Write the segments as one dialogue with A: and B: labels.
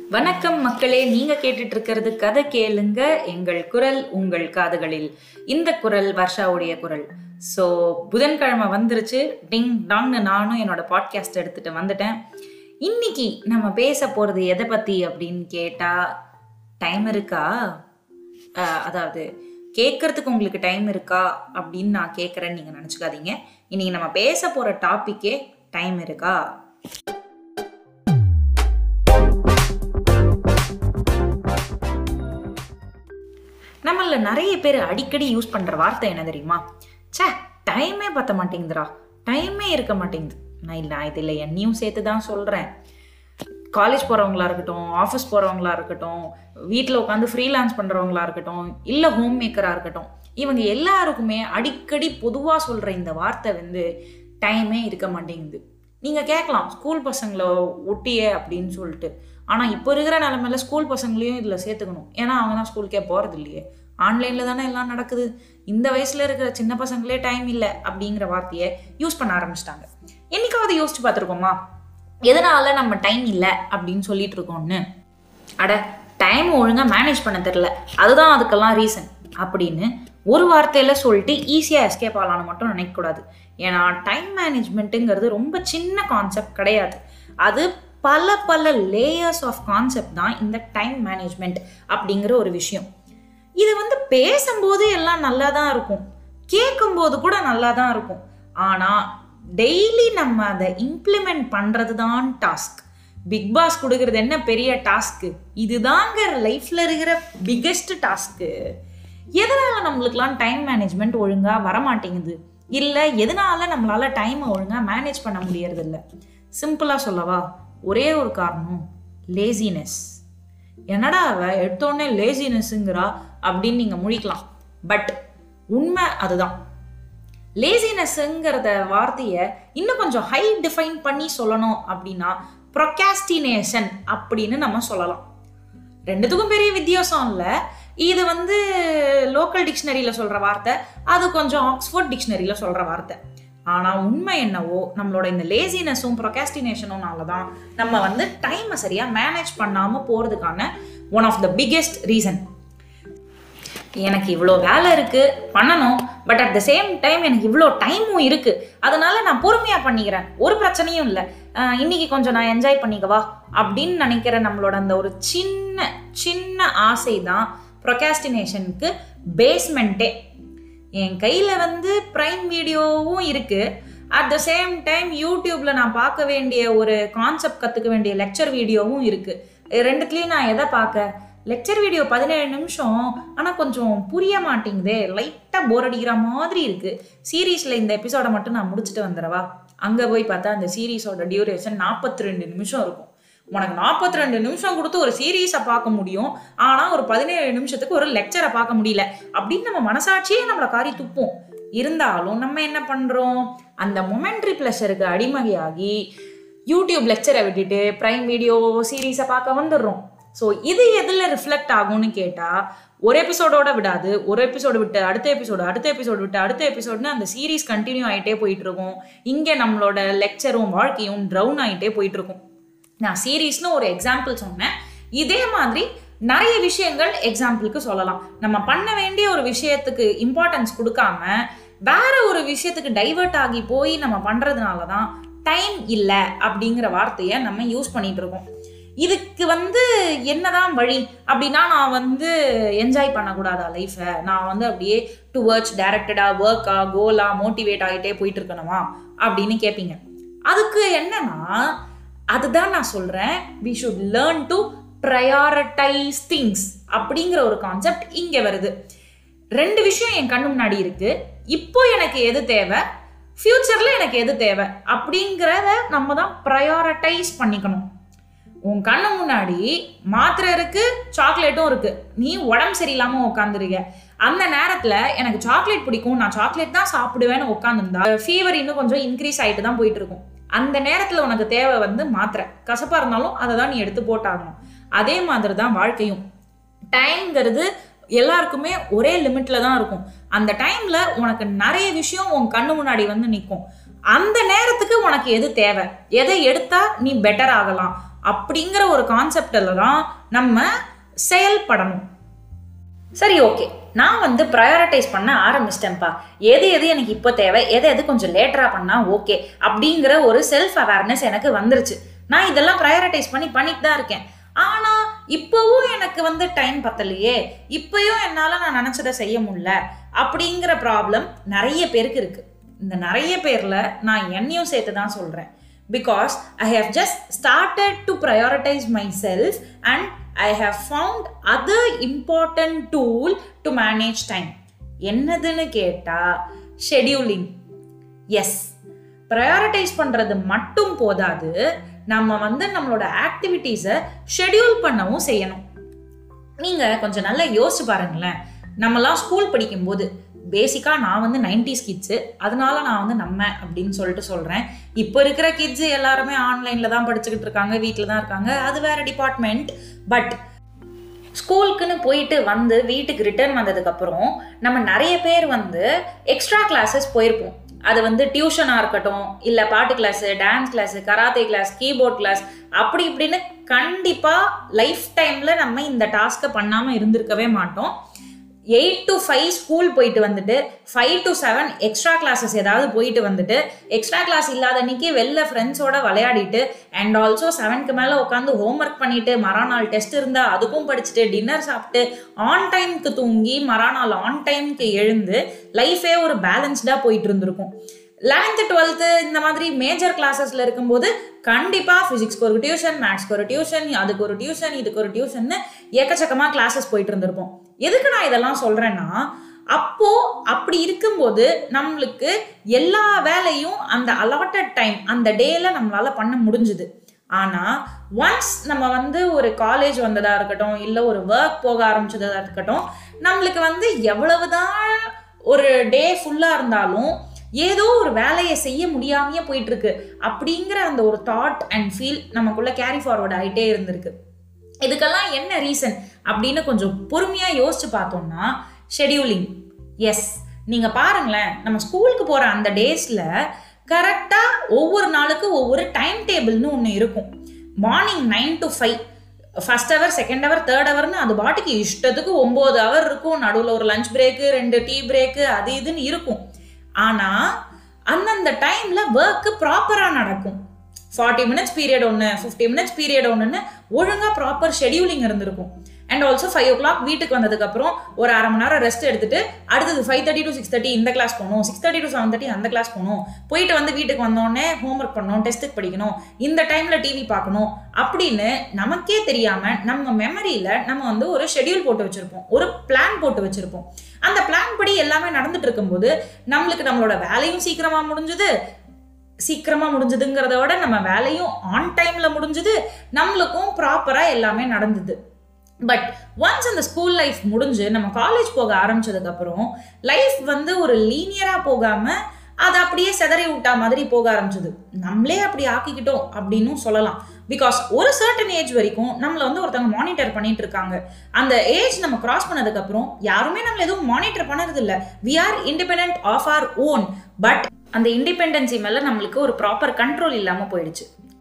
A: வணக்கம் மக்களே நீங்க கேட்டுட்டு இருக்கிறது கதை கேளுங்க எங்கள் குரல் உங்கள் காதுகளில் இந்த குரல் வர்ஷாவுடைய குரல் ஸோ புதன்கிழமை வந்துருச்சு டிங் டாங்னு நானும் என்னோட பாட்காஸ்ட் எடுத்துட்டு வந்துட்டேன் இன்னைக்கு நம்ம பேச போறது எதை பத்தி அப்படின்னு கேட்டா டைம் இருக்கா அஹ், அதாவது கேட்கறதுக்கு உங்களுக்கு டைம் இருக்கா அப்படின்னு நான் கேட்குறேன்னு நீங்கள் நினச்சிக்காதீங்க இன்னைக்கு நம்ம பேச போகிற டாப்பிக்கே டைம் இருக்கா நம்மள நிறைய பேர் அடிக்கடி யூஸ் பண்ற வார்த்தை என்ன தெரியுமா ச்சே டைமே பத்த மாட்டேங்குதுடா டைமே இருக்க மாட்டேங்குது நான் இல்லை நான் இதில் என்னையும் சேர்த்து தான் சொல்கிறேன் காலேஜ் போகிறவங்களா இருக்கட்டும் ஆஃபீஸ் போகிறவங்களா இருக்கட்டும் வீட்டில் உட்காந்து ஃப்ரீலான்ஸ் பண்ணுறவங்களா இருக்கட்டும் இல்லை ஹோம் மேக்கராக இருக்கட்டும் இவங்க எல்லாருக்குமே அடிக்கடி பொதுவாக சொல்கிற இந்த வார்த்தை வந்து டைமே இருக்க மாட்டேங்குது நீங்கள் கேட்கலாம் ஸ்கூல் பசங்களை ஒட்டியே அப்படின்னு சொல்லிட்டு ஆனால் இப்போ இருக்கிற நிலமையில ஸ்கூல் பசங்களையும் இதில் சேர்த்துக்கணும் ஏன்னா அவங்க தான் ஸ்கூலுக்கே போகிறது இல்லையே ஆன்லைனில் தானே எல்லாம் நடக்குது இந்த வயசில் இருக்கிற சின்ன பசங்களே டைம் இல்லை அப்படிங்கிற வார்த்தையை யூஸ் பண்ண ஆரம்பிச்சிட்டாங்க என்னைக்காவது யோசிச்சு பார்த்துருக்கோமா எதனால நம்ம டைம் இல்லை அப்படின்னு சொல்லிட்டு இருக்கோம்னு அட டைம் ஒழுங்காக மேனேஜ் பண்ண தெரில அதுதான் அதுக்கெல்லாம் ரீசன் அப்படின்னு ஒரு வார்த்தையில் சொல்லிட்டு ஈஸியாக எஸ்கேப் ஆகலான்னு மட்டும் நினைக்கக்கூடாது ஏன்னா டைம் மேனேஜ்மெண்ட்டுங்கிறது ரொம்ப சின்ன கான்செப்ட் கிடையாது அது பல பல லேயர்ஸ் ஆஃப் கான்செப்ட் தான் இந்த டைம் மேனேஜ்மெண்ட் அப்படிங்கிற ஒரு விஷயம் இது வந்து பேசும்போது எல்லாம் நல்லா தான் இருக்கும் கேட்கும்போது கூட நல்லா தான் இருக்கும் ஆனால் டெய்லி நம்ம அதை இம்ப்ளிமெண்ட் பண்ணுறது தான் டாஸ்க் பிக் பாஸ் கொடுக்கறது என்ன பெரிய டாஸ்க்கு இதுதாங்க லைஃப்பில் இருக்கிற பிக்கெஸ்ட் டாஸ்க்கு எதனால் நம்மளுக்கெல்லாம் டைம் மேனேஜ்மெண்ட் ஒழுங்காக வரமாட்டேங்குது இல்லை எதனால நம்மளால் டைமை ஒழுங்காக மேனேஜ் பண்ண முடியறதில்ல சிம்பிளாக சொல்லவா ஒரே ஒரு காரணம் லேசினஸ் என்னடா அவ எடுத்தோடனே லேசினஸ்ங்கிறா அப்படின்னு நீங்கள் முழிக்கலாம் பட் உண்மை அதுதான் லேசினஸ்ங்கிறத வார்த்தையை இன்னும் கொஞ்சம் ஹை டிஃபைன் பண்ணி சொல்லணும் அப்படின்னா ப்ரொகாஸ்டினேஷன் அப்படின்னு நம்ம சொல்லலாம் ரெண்டுத்துக்கும் பெரிய வித்தியாசம் இல்லை இது வந்து லோக்கல் டிக்ஷனரியில் சொல்கிற வார்த்தை அது கொஞ்சம் ஆக்ஸ்ஃபோர்ட் டிக்ஷனரியில் சொல்கிற வார்த்தை ஆனால் உண்மை என்னவோ நம்மளோட இந்த லேசினஸும் ப்ரொகாஸ்டினேஷனும்னால தான் நம்ம வந்து டைமை சரியாக மேனேஜ் பண்ணாமல் போகிறதுக்கான one of the biggest reason எனக்கு இவ்வளோ வேலை இருக்குது பண்ணணும் but at the same time எனக்கு இவ்வளோ டைமும் இருக்குது அதனால நான் பொறுமையாக பண்ணிக்கிறேன் ஒரு பிரச்சனையும் இல்லை இன்னைக்கு கொஞ்சம் நான் என்ஜாய் பண்ணிக்கவா அப்படின்னு நினைக்கிற நம்மளோட அந்த ஒரு சின்ன சின்ன ஆசை தான் ப்ரொகாஸ்டினேஷனுக்கு பேஸ்மெண்ட்டே என் கையில் வந்து ப்ரைம் வீடியோவும் இருக்குது அட் த சேம் டைம் யூடியூப்பில் நான் பார்க்க வேண்டிய ஒரு கான்செப்ட் கற்றுக்க வேண்டிய லெக்சர் வீடியோவும் இருக்குது ரெண்டுத்துலேயும் நான் எதை பார்க்க லெக்சர் வீடியோ பதினேழு நிமிஷம் ஆனால் கொஞ்சம் புரிய மாட்டேங்குதே லைட்டாக போர் அடிக்கிற மாதிரி இருக்குது சீரீஸில் இந்த எபிசோடை மட்டும் நான் முடிச்சுட்டு வந்துடவா அங்கே போய் பார்த்தா அந்த சீரீஸோட டியூரேஷன் நாற்பத்தி ரெண்டு நிமிஷம் இருக்கும் உனக்கு நாற்பத்தி ரெண்டு நிமிஷம் கொடுத்து ஒரு சீரீஸை பார்க்க முடியும் ஆனால் ஒரு பதினேழு நிமிஷத்துக்கு ஒரு லெக்சரை பார்க்க முடியல அப்படின்னு நம்ம மனசாட்சியே நம்மளை காரி துப்போம் இருந்தாலும் நம்ம என்ன பண்ணுறோம் அந்த மொமெண்ட்ரி ப்ளஷருக்கு அடிமையாகி யூடியூப் லெக்சரை விட்டுட்டு ப்ரைம் வீடியோ சீரீஸை பார்க்க வந்துடுறோம் ஸோ இது எதில் ரிஃப்ளெக்ட் ஆகும்னு கேட்டால் ஒரு எபிசோடோட விடாது ஒரு எபிசோடு விட்டு அடுத்த எபிசோடு அடுத்த எபிசோடு விட்டு அடுத்த எபிசோடுன்னு அந்த சீரீஸ் கண்டினியூ ஆகிட்டே போயிட்டு இருக்கும் இங்கே நம்மளோட லெக்சரும் வாழ்க்கையும் ட்ரவுன் ஆகிட்டே போயிட்டு இருக்கும் நான் சீரீஸ்னு ஒரு எக்ஸாம்பிள் சொன்னேன் இதே மாதிரி நிறைய விஷயங்கள் எக்ஸாம்பிளுக்கு சொல்லலாம் நம்ம பண்ண வேண்டிய ஒரு விஷயத்துக்கு இம்பார்ட்டன்ஸ் கொடுக்காம வேற ஒரு விஷயத்துக்கு டைவர்ட் ஆகி போய் நம்ம பண்றதுனால தான் டைம் இல்லை அப்படிங்கிற வார்த்தையை நம்ம யூஸ் பண்ணிட்டு இருக்கோம் இதுக்கு வந்து என்னதான் வழி அப்படின்னா நான் வந்து என்ஜாய் பண்ணக்கூடாதா லைஃப்பை நான் வந்து அப்படியே டுவர்ட்ஸ் டைரக்டடாக ஒர்க்கா கோலா மோட்டிவேட் ஆகிட்டே போயிட்டு இருக்கணுமா அப்படின்னு கேட்பீங்க அதுக்கு என்னன்னா அதுதான் நான் சொல்கிறேன் we should learn to prioritise things அப்படிங்கிற ஒரு கான்செப்ட் இங்கே வருது ரெண்டு விஷயம் என் கண்ணு முன்னாடி இருக்கு இப்போ எனக்கு எது தேவை ஃப்யூச்சரில் எனக்கு எது தேவை அப்படிங்கிறத நம்ம தான் ப்ரையாரிட்டைஸ் பண்ணிக்கணும் உன் கண்ணு முன்னாடி மாத்திரை இருக்கு சாக்லேட்டும் இருக்கு நீ உடம்பு சரியில்லாம உட்காந்துருக்க அந்த நேரத்துல எனக்கு சாக்லேட் பிடிக்கும் நான் சாக்லேட் தான் சாப்பிடுவேன்னு உட்காந்துருந்தா ஃபீவர் இன்னும் கொஞ்சம் இன்க்ரீஸ் ஆகிட்டு தான் போயிட்டு இருக்கும் அந்த நேரத்துல உனக்கு தேவை வந்து மாத்திரை கசப்பா இருந்தாலும் அதை தான் நீ எடுத்து போட்டாகணும் அதே மாதிரி தான் வாழ்க்கையும் டைம்ங்கிறது எல்லாருக்குமே ஒரே லிமிட்ல தான் இருக்கும் அந்த டைம்ல உனக்கு நிறைய விஷயம் உன் கண்ணு முன்னாடி வந்து நிற்கும் அந்த நேரத்துக்கு உனக்கு எது தேவை எதை எடுத்தா நீ பெட்டர் ஆகலாம் அப்படிங்கிற ஒரு கான்செப்டில் தான் நம்ம செயல்படணும் சரி ஓகே நான் வந்து ப்ரையாரிட்டைஸ் பண்ண ஆரம்பிச்சிட்டேன்ப்பா எது எது எனக்கு இப்போ தேவை எது எது கொஞ்சம் லேட்டராக பண்ணால் ஓகே அப்படிங்கிற ஒரு செல்ஃப் அவேர்னஸ் எனக்கு வந்துருச்சு நான் இதெல்லாம் ப்ரையாரிட்டைஸ் பண்ணி பண்ணிட்டு தான் இருக்கேன் ஆனால் இப்போவும் எனக்கு வந்து டைம் பத்தலையே இப்போயும் என்னால் நான் நினச்சதை செய்ய முடியல அப்படிங்கிற ப்ராப்ளம் நிறைய பேருக்கு இருக்குது இந்த நிறைய பேரில் நான் என்னையும் சேர்த்து தான் சொல்கிறேன் because I have just started to prioritise myself and I have found other important tool to manage time என்னதுன்னு கேட்டால் ஷெடியூலிங் எஸ் ப்ரையாரிட்டைஸ் பண்ணுறது மட்டும் போதாது நம்ம வந்து நம்மளோட ஆக்டிவிட்டீஸை ஷெடியூல் பண்ணவும் செய்யணும் நீங்கள் கொஞ்சம் நல்லா யோசிச்சு பாருங்களேன் நம்மலாம் ஸ்கூல் படிக்கும்போது பேசிக்காக நான் வந்து நைன்டிஸ் கிட்ஸு அதனால நான் வந்து நம்ம அப்படின்னு சொல்லிட்டு சொல்கிறேன் இப்போ இருக்கிற கிட்ஸு எல்லாருமே ஆன்லைனில் தான் படிச்சுக்கிட்டு இருக்காங்க வீட்டில் தான் இருக்காங்க அது வேற டிபார்ட்மெண்ட் பட் ஸ்கூலுக்குன்னு போயிட்டு வந்து வீட்டுக்கு ரிட்டர்ன் வந்ததுக்கப்புறம் நம்ம நிறைய பேர் வந்து எக்ஸ்ட்ரா கிளாஸஸ் போயிருப்போம் அது வந்து டியூஷனாக இருக்கட்டும் இல்லை பாட்டு class dance class karate class keyboard class அப்படி இப்படின்னு கண்டிப்பாக லைஃப் டைமில் நம்ம இந்த டாஸ்க்கை பண்ணாமல் இருந்திருக்கவே மாட்டோம் எயிட் டு ஃபைவ் ஸ்கூல் போயிட்டு வந்துட்டு five to seven extra classes ஏதாவது போயிட்டு வந்துட்டு எக்ஸ்ட்ரா கிளாஸ் இல்லாத அன்னைக்கு வெளில ஃப்ரெண்ட்ஸோட விளையாடிட்டு அண்ட் ஆல்சோ செவன்க்கு மேலே உட்காந்து ஹோம்ஒர்க் பண்ணிட்டு மறாநாள் டெஸ்ட் இருந்தால் அதுக்கும் படிச்சுட்டு டின்னர் சாப்பிட்டு ஆன் டைம்க்கு தூங்கி மறாநாள் ஆன் டைம்க்கு எழுந்து லைஃபே ஒரு பேலன்ஸ்டாக போயிட்டு இருந்திருக்கும் லெவன்த்து டுவெல்த்து இந்த மாதிரி மேஜர் கிளாஸஸில் இருக்கும்போது கண்டிப்பாக ஃபிசிக்ஸ்க்கு ஒரு டியூஷன் மேக்ஸ்க்கு ஒரு டியூஷன் அதுக்கு ஒரு டியூஷன் இதுக்கு ஒரு டியூஷன்னு எக்கச்சக்கமாக கிளாஸஸ் போயிட்டு இருந்திருப்போம் எதுக்கு நான் இதெல்லாம் சொல்கிறேன்னா அப்போ அப்படி இருக்கும்போது நம்மளுக்கு எல்லா வேலையும் அந்த அலாட்டட் டைம் அந்த டேல நம்மளால பண்ண முடிஞ்சுது ஆனால் ஒன்ஸ் நம்ம வந்து ஒரு காலேஜ் வந்ததா இருக்கட்டும் இல்லை ஒரு ஒர்க் போக ஆரம்பிச்சதா இருக்கட்டும் நம்மளுக்கு வந்து எவ்வளவுதான் ஒரு டே ஃபுல்லாக இருந்தாலும் ஏதோ ஒரு வேலையை செய்ய முடியாமையே போயிட்டு இருக்கு அப்படிங்கிற அந்த ஒரு தாட் அண்ட் ஃபீல் நமக்குள்ள கேரி ஃபார்வர்ட் ஆகிட்டே இருந்திருக்கு இதுக்கெல்லாம் என்ன ரீசன் அப்படின்னு கொஞ்சம் பொறுமையாக யோசிச்சு பார்த்தோம்னா ஷெடியூலிங் எஸ் நீங்கள் பாருங்களேன் நம்ம ஸ்கூலுக்கு போகிற அந்த டேஸில் கரெக்டாக ஒவ்வொரு நாளுக்கு ஒவ்வொரு டைம் டேபிள்னு ஒன்று இருக்கும் morning nine to five first hour second hour third ஹவர்னு அது பாட்டுக்கு இஷ்டத்துக்கு ஒம்பது ஹவர் இருக்கும் நடுவில் ஒரு லஞ்ச் பிரேக்கு ரெண்டு டீ பிரேக்கு அது இதுன்னு இருக்கும் ஆனால் அந்தந்த டைமில் ஒர்க்கு ப்ராப்பராக நடக்கும் ஃபார்ட்டி மினிட்ஸ் பீரியட் ஒன்று ஃபிஃப்டி மினிட்ஸ் பீரியட் ஒன்றுன்னு ஒழுங்காக ப்ராப்பர் ஷெடியூலிங் இருந்திருக்கும் and also five o'clock வீட்டுக்கு வந்ததுக்கப்புறம் ஒரு அரை மணி நேரம் ரெஸ்ட் எடுத்துட்டு அடுத்தது five thirty to six thirty இந்த கிளாஸ் போகணும் six thirty to seven thirty அந்த கிளாஸ் போகணும் போயிட்டு வந்து வீட்டுக்கு வந்தோடனே ஹோம்ஒர்க் பண்ணணும் டெஸ்ட்டுக்கு படிக்கணும் இந்த டைமில் டிவி பார்க்கணும் அப்படின்னு நமக்கே தெரியாமல் நம்ம மெமரியில் நம்ம வந்து ஒரு ஷெடியூல் போட்டு வச்சுருப்போம் ஒரு பிளான் போட்டு வச்சுருப்போம் அந்த பிளான் படி எல்லாமே நடந்துட்டு இருக்கும்போது நம்மளுக்கு நம்மளோட வேலையும் சீக்கிரமாக முடிஞ்சுது சீக்கிரமாக முடிஞ்சதுங்கிறத விட நம்ம வேலையும் ஆன் டைமில் முடிஞ்சுது நம்மளுக்கும் ப்ராப்பராக எல்லாமே நடந்தது பட் ஒன்ஸ் அந்த ஸ்கூல் லைஃப் முடிஞ்சு நம்ம காலேஜ் போக ஆரம்பிச்சதுக்கப்புறம் லைஃப் வந்து ஒரு லீனியராக போகாமல் அதை அப்படியே செதறி விட்டா மாதிரி போக ஆரம்பிச்சது நம்மளே அப்படி ஆக்கிக்கிட்டோம் அப்படின்னு சொல்லலாம் பிகாஸ் ஒரு சர்டன் ஏஜ் வரைக்கும் நம்மளை வந்து ஒருத்தவங்க மானிட்டர் பண்ணிட்டு இருக்காங்க அந்த ஏஜ் நம்ம கிராஸ் பண்ணதுக்கப்புறம் யாருமே நம்மள எதுவும் மானிட்டர் பண்ணறது இல்லை we are independent of our own but அந்த இண்டிபெண்டன்சி மேலே நம்மளுக்கு ஒரு ப்ராப்பர் கண்ட்ரோல் இல்லாமல் போயிடுச்சு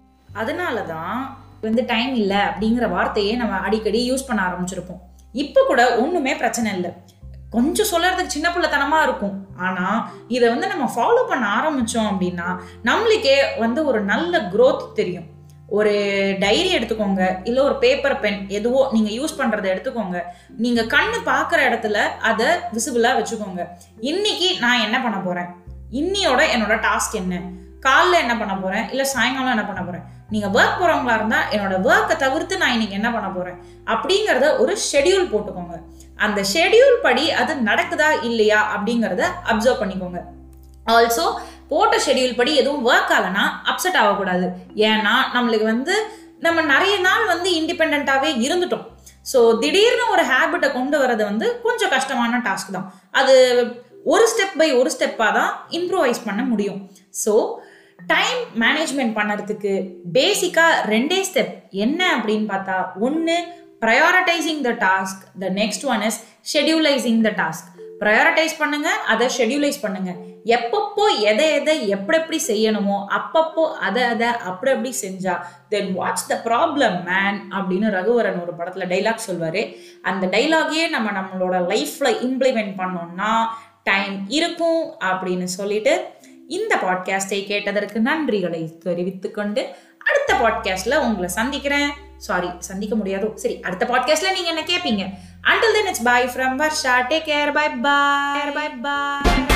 A: அதனால தான் வந்து டைம் இல்லை அப்படிங்கிற வார்த்தையே நம்ம அடிக்கடி யூஸ் பண்ண ஆரம்பிச்சிருப்போம் இப்போ கூட ஒன்றுமே பிரச்சனை இல்லை கொஞ்சம் சொல்கிறதுக்கு சின்ன பிள்ளைத்தனமாக இருக்கும் ஆனால் இதை வந்து நம்ம ஃபாலோ பண்ண ஆரம்பித்தோம் அப்படின்னா நம்மளுக்கே வந்து ஒரு நல்ல க்ரோத் தெரியும் ஒரு டைரி எடுத்துக்கோங்க இல்லை ஒரு பேப்பர் பென் எதுவோ நீங்கள் யூஸ் பண்ணுறதை எடுத்துக்கோங்க நீங்கள் கண்ணு பார்க்குற இடத்துல அதை விசிபிளாக வச்சுக்கோங்க இன்னைக்கு நான் என்ன பண்ண போகிறேன் இன்னியோட என்னோட டாஸ்க் என்ன காலைல என்ன பண்ண போகிறேன் இல்லை சாயங்காலம் என்ன பண்ண போகிறேன் நீங்கள் ஒர்க் போகிறவங்களா இருந்தால் என்னோட ஒர்க்கை தவிர்த்து நான் இன்னைக்கு என்ன பண்ண போகிறேன் அப்படிங்கிறத ஒரு ஷெடியூல் போட்டுக்கோங்க அந்த ஷெடியூல் படி அது நடக்குதா இல்லையா அப்படிங்கிறத அப்சர்வ் பண்ணிக்கோங்க ஆல்சோ போட்ட ஷெடியூல் படி எதுவும் ஒர்க் ஆகலைன்னா அப்செட் ஆகக்கூடாது ஏன்னா நம்மளுக்கு வந்து நம்ம நிறைய நாள் வந்து இண்டிபெண்ட்டாகவே இருந்துட்டோம் ஸோ திடீர்னு ஒரு ஹேபிட்டை கொண்டு வரது வந்து கொஞ்சம் கஷ்டமான டாஸ்க் தான் அது ஒரு ஸ்டெப் பை ஒரு ஸ்டெப்பாக தான் இம்ப்ரூவைஸ் பண்ண முடியும் ஸோ டைம் மேனேஜ்மெண்ட் பண்ணுறதுக்கு பேசிக்காக ரெண்டே ஸ்டெப் என்ன அப்படின்னு பார்த்தா ஒன்று prioritising the task the next one is schedulising the task prioritise பண்ணுங்க அதை ஷெட்யூலைஸ் பண்ணுங்க எப்பப்போ எதை எதை எப்படி எப்படி செய்யணுமோ அப்பப்போ அதை அதை அப்படி அப்படி செஞ்சா then watch the problem man அப்படின்னு ரகுவரன் ஒரு படத்துல டைலாக் சொல்வாரு அந்த டைலாகையே நம்ம நம்மளோட லைஃப்ல இம்ப்ளிமெண்ட் பண்ணோம்னா டைம் இருக்கும் அப்படின்னு சொல்லிட்டு இந்த பாட்காஸ்டை கேட்டதற்கு நன்றிகளை தெரிவித்துக் கொண்டு அடுத்த பாட்காஸ்ட்ல உங்களை சந்திக்கிறேன் சாரி சந்திக்க முடியாதோ சரி அடுத்த பாட்காஸ்ட்ல நீங்க என்ன கேட்பீங்க until then it's bye from varsha take care bye bye bye bye